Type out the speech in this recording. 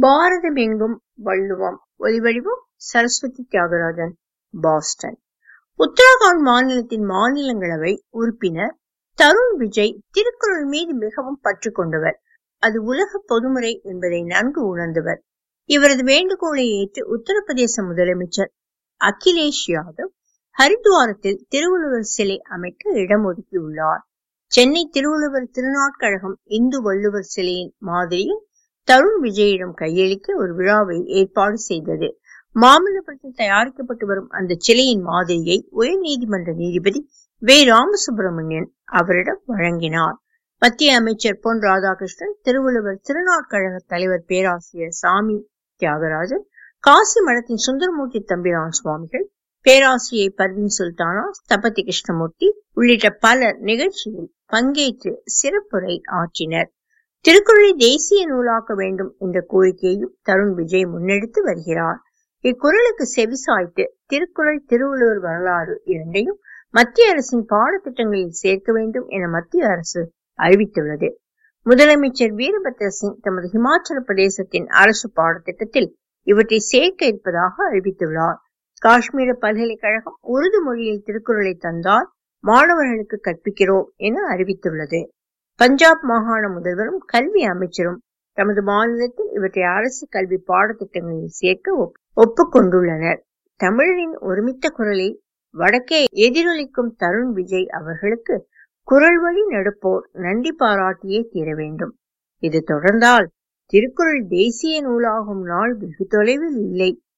பாரதமெங்கும் வள்ளுவம் ஒலிவடிவம் சரஸ்வதி தியாகராஜன் பாஸ்டன் உத்தராகண்ட் மாநிலத்தின் மாநிலங்களவை உறுப்பினர் தருண் விஜய் திருக்குறள் மீது மிகவும் பற்று கொண்டவர் அது உலக பொதுமுறை என்பதை நன்கு உணர்ந்தவர் இவரது வேண்டுகோளை ஏற்று உத்தரப்பிரதேச முதலமைச்சர் அகிலேஷ் யாதவ் ஹரித்வாரத்தில் திருவள்ளுவர் சிலை அமைக்க இடம் ஒதுக்கியுள்ளார் சென்னை திருவள்ளுவர் திருநாட்கழகம் இந்து வள்ளுவர் சிலையின் மாதிரியில் தருண் விஜயிடம் கையளிக்க ஒரு விழாவை ஏற்பாடு செய்தது மாமல்லபுரத்தில் தயாரிக்கப்பட்டு வரும் அந்த சிலையின் மாதிரியை உயர் நீதிமன்ற நீதிபதி வே ராமசுப்பிரமணியன் அவரிடம் வழங்கினார் மத்திய அமைச்சர் பொன் ராதாகிருஷ்ணன் திருவள்ளுவர் திருநாட்கழக தலைவர் பேராசிரியர் சாமி தியாகராஜன் காசி மடத்தின் சுந்தரமூர்த்தி தம்பிரான் சுவாமிகள் பேராசிரியை பர்வீன் சுல்தானா ஸ்தபதி கிருஷ்ணமூர்த்தி உள்ளிட்ட பலர் நிகழ்ச்சியில் பங்கேற்று சிறப்புரை ஆற்றினர் திருக்குறளை தேசிய நூலாக்க வேண்டும் என்ற கோரிக்கையையும் தருண் விஜய் முன்னெடுத்து வருகிறார் இக்குறளுக்கு செவிசாய்த்து திருக்குறள் திருவள்ளுவர் வரலாறு இரண்டையும் மத்திய அரசின் பாடத்திட்டங்களில் சேர்க்க வேண்டும் என மத்திய அரசு அறிவித்துள்ளது முதலமைச்சர் வீரபத்ர சிங் தமது ஹிமாச்சல பிரதேசத்தின் அரசு பாடத்திட்டத்தில் இவற்றை சேர்க்க இருப்பதாக அறிவித்துள்ளார் காஷ்மீர பல்கலைக்கழகம் உருது மொழியில் திருக்குறளை தந்தால் மாணவர்களுக்கு கற்பிக்கிறோம் என அறிவித்துள்ளது பஞ்சாப் மாகாண முதல்வரும் கல்வி அமைச்சரும் தமது மாநிலத்தில் இவற்றை அரசு கல்வி பாடத்திட்டங்களில் சேர்க்க ஒப்புக்கொண்டுள்ளனர் தமிழரின் ஒருமித்த குரலை வடக்கே எதிரொலிக்கும் தருண் விஜய் அவர்களுக்கு குரல் வழி நடுப்போர் நன்றி பாராட்டியே தீர வேண்டும் இது தொடர்ந்தால் திருக்குறள் தேசிய நூலாகும் நாள் வெகு தொலைவில் இல்லை